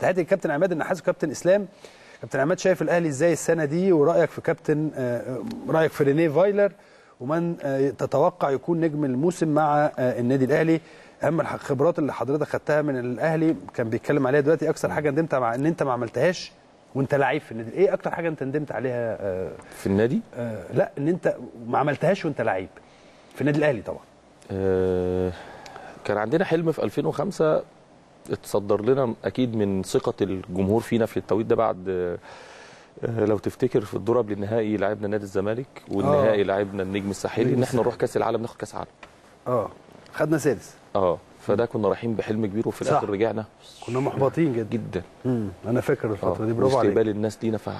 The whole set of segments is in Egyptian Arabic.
تحياتي للكابتن عماد النحاس وكابتن اسلام كابتن عماد شايف الاهلي ازاي السنه دي ورايك في كابتن آه، رايك في رينيه فايلر ومن آه، تتوقع يكون نجم الموسم مع آه، النادي الاهلي اهم الخبرات اللي حضرتك خدتها من الاهلي كان بيتكلم عليها دلوقتي اكثر حاجه ندمت مع ان انت ما عملتهاش وانت لعيب في النادي ايه اكتر حاجه انت ندمت عليها آه، في النادي آه، لا ان انت ما عملتهاش وانت لعيب في النادي الاهلي طبعا آه، كان عندنا حلم في 2005 اتصدر لنا اكيد من ثقه الجمهور فينا في التوقيت ده بعد آه، آه، لو تفتكر في الدور قبل النهائي لعبنا نادي الزمالك والنهائي لعبنا النجم الساحلي النجم ان احنا نروح الساحلي. كاس العالم ناخد كاس عالم اه خدنا سادس اه فده كنا رايحين بحلم كبير وفي صح. الاخر رجعنا كنا محبطين جدا جدا مم. انا فاكر الفتره آه، دي برافو عليك واستقبال الناس لينا ف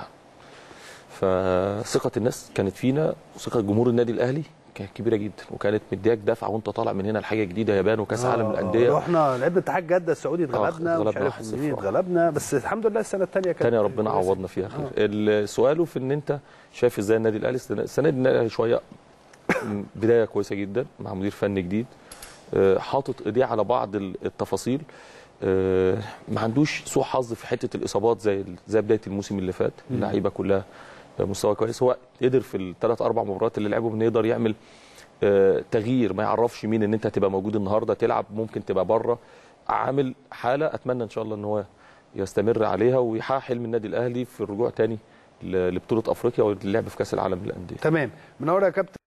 فثقه الناس كانت فينا وثقه جمهور النادي الاهلي كانت كبيره جدا وكانت مدياك دفعه وانت طالع من هنا لحاجه جديده يابان وكاس عالم الانديه رحنا لعبنا اتحاد جده السعودي اتغلبنا ومش اتغلبنا عارف 1-0. مين اتغلبنا بس الحمد لله السنه الثانيه كانت تاني ربنا كويسة. عوضنا فيها خير السؤال في ان انت شايف ازاي النادي الاهلي السنه السنة دي النادي الأهلي شويه بدايه كويسه جدا مع مدير فني جديد آه، حاطط ايديه على بعض ال- التفاصيل آه، ما عندوش سوء حظ في حته الاصابات زي زي بدايه الموسم اللي فات اللعيبه كلها مستوى كويس هو قدر في الثلاث اربع مباريات اللي لعبهم انه يقدر يعمل آه، تغيير ما يعرفش مين ان انت هتبقى موجود النهارده تلعب ممكن تبقى بره عامل حاله اتمنى ان شاء الله ان هو يستمر عليها ويحقق حلم النادي الاهلي في الرجوع تاني ل- لبطوله افريقيا واللعب في كاس العالم للانديه تمام منور يا كابتن